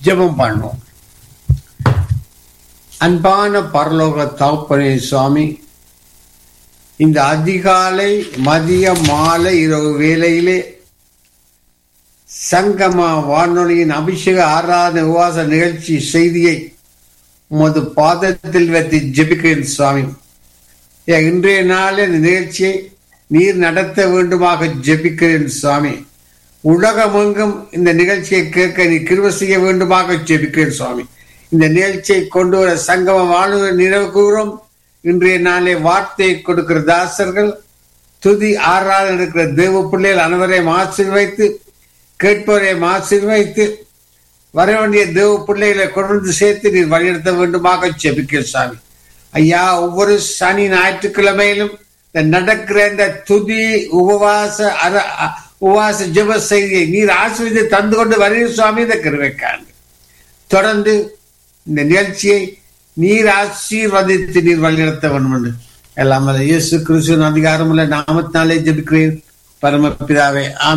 ஜெபம் பண்ணுவோம் அன்பான பரலோக தகப்பனே சுவாமி இந்த அதிகாலை மதிய மாலை இரவு வேளையிலே சங்கமா வானொலியின் அபிஷேக ஆராதனை உவாச நிகழ்ச்சி செய்தியை உமது பாதத்தில் வைத்து ஜெபிக்கிறேன் சுவாமி ஐயா, இன்றைய நாளில் இந்த நிகழ்ச்சியை நீர் நடத்த வேண்டுமாக ஜெபிக்கிறேன் சுவாமி உலகமெங்கும் இந்த நிகழ்ச்சியை கேட்க நீ கிருப செய்ய வேண்டுமாக ஜெபிக்கிறேன் சுவாமி இந்த நிகழ்ச்சியை கொண்டு வர சங்கம வாழ்வு நினைவு கூறும் இன்றைய நாளே வார்த்தையை கொடுக்கிற தாசர்கள் துதி ஆராதனை இருக்கிற தேவ பிள்ளைகள் அனைவரையும் ஆசீர்வைத்து கேட்பவரையும் ஆசீர்வைத்து வர வேண்டிய தேவ பிள்ளைகளை கொண்டு வந்து சேர்த்து நீர் வழிநடத்த வேண்டுமாக ஜெபிக்க சாமி ஐயா ஒவ்வொரு சனி ஞாயிற்றுக்கிழமையிலும் இந்த நடக்கிற இந்த துதி உபவாச அர அ- உபவாச ஜெப செய்தியை நீர் ஆசிரியத்தை தந்து கொண்டு வருகிற சுவாமி இந்த கிருவைக்காண்டு தொடர்ந்து இந்த நிகழ்ச்சியை நீர் ஆசீர்வதித்து நீர் வழிநடத்த வேண்டும் என்று எல்லாம் வல்ல இயேசு கிறிஸ்துவின் அதிகாரமுள்ள நாமத்தினாலே ஜெபிக்கிறேன் பரமபிதாவே ஆமென்.